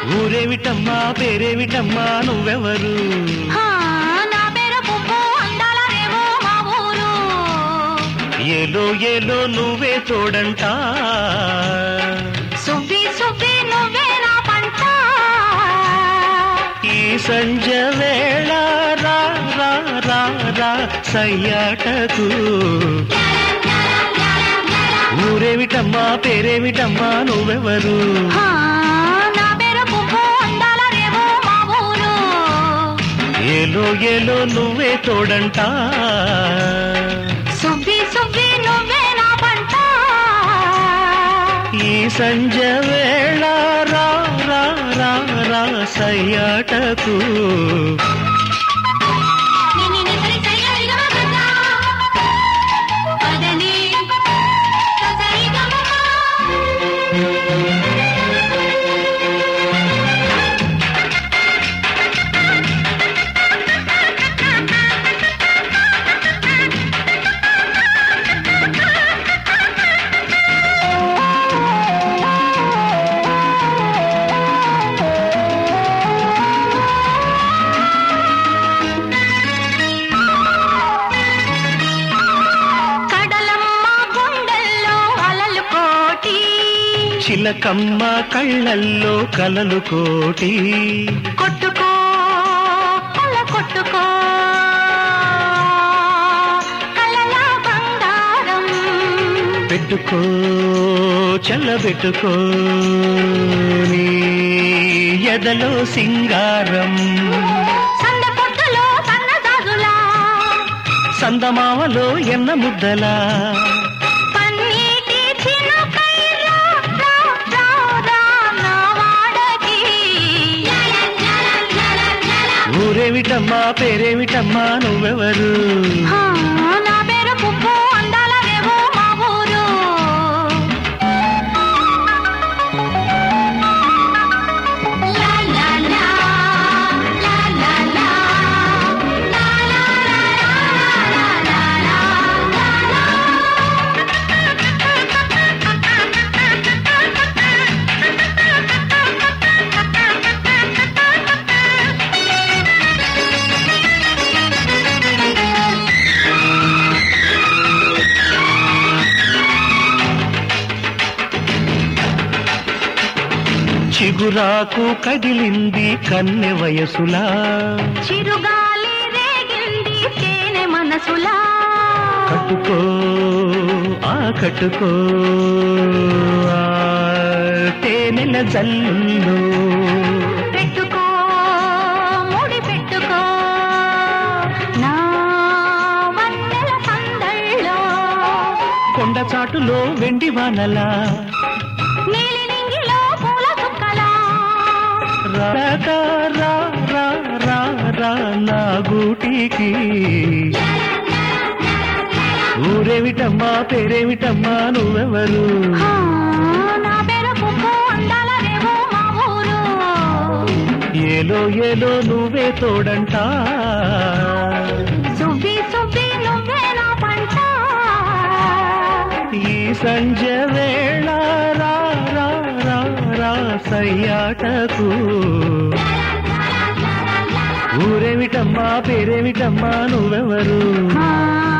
ఊరేమిటమ్మా పేరేమిటమ్మా నువ్వెవరు హా, నా పేరు పువ్వు అందాల రేవు మా ఊరు ఏలో ఏలో నువ్వే తోడంట సువ్వి సువ్వి నువ్వే నా పంట ఈ సంజ వేళ రా రా రా రా సయ్యాటకు ఊరేమిటమ్మా పేరేమిటమ్మా నువ్వెవరు హా, నా పేరు పువ్వు అందాల రేవు మా ఊరు ఏలో ఏలో నువ్వే తోడంట సువ్వి సువ్వి నువ్వే నా పంట ఈ సంజ వేళ రా రా రా రా సయ్యాటకు నిన్ను నిద్రి సయ్యరిగా కదా. పదని ససరిగా కడలమ్మ గుండెల్లో అలలు కోటి చిలకమ్మ కళ్ళల్లో కలలు కోటి కొట్టుకో కళ్ళ కొట్టుకో కళ్ళల బంగారం పెట్టుకో చల్లబెట్టుకో నీ ఎదలో సింగారం సంద పొద్దులో సన్న జాజులా సందమావలో ఎన్న ముద్దలా పన్నీటి చినుకై రా, రా, రా, రా నా వాడకి. ఊరేమిటమ్మా పేరేమిటమ్మా నువ్వెవరు హా, నా పేరు పువ్వు అందాల రేవు మా ఊరు లా, లా, లా, లా, లా, లా, లా, లా, లా, లా, లా, లా, చిగురాకు కదిలింది కన్నె వయసులా చిరుగాలి రేగింది తేనె మనసులా కట్టుకో ఆ కట్టుకో ఆ తేనెల జల్లు పెట్టుకో ముడి పెట్టుకో నా వన్నెల సందళ్ళో కొండ చాటులో వెండి వానలా నీలి నింగిలో పూల చుక్కలా రాక రా రా రా రా నా గూటికి ఊరేమిటమ్మా పేరేమిటమ్మా నువ్వెవరు హా, నా పేరు పువ్వు అందాల రేవు మా ఊరు ఏలో ఏలో నువ్వే తోడంట సువ్వి సువ్వి నువ్వే నా పంట ఈ సంజ వేళ రా రా రా రా సయ్యాటకు ఊరేమిటమ్మా పేరేమిటమ్మా నువ్వెవరు ఆ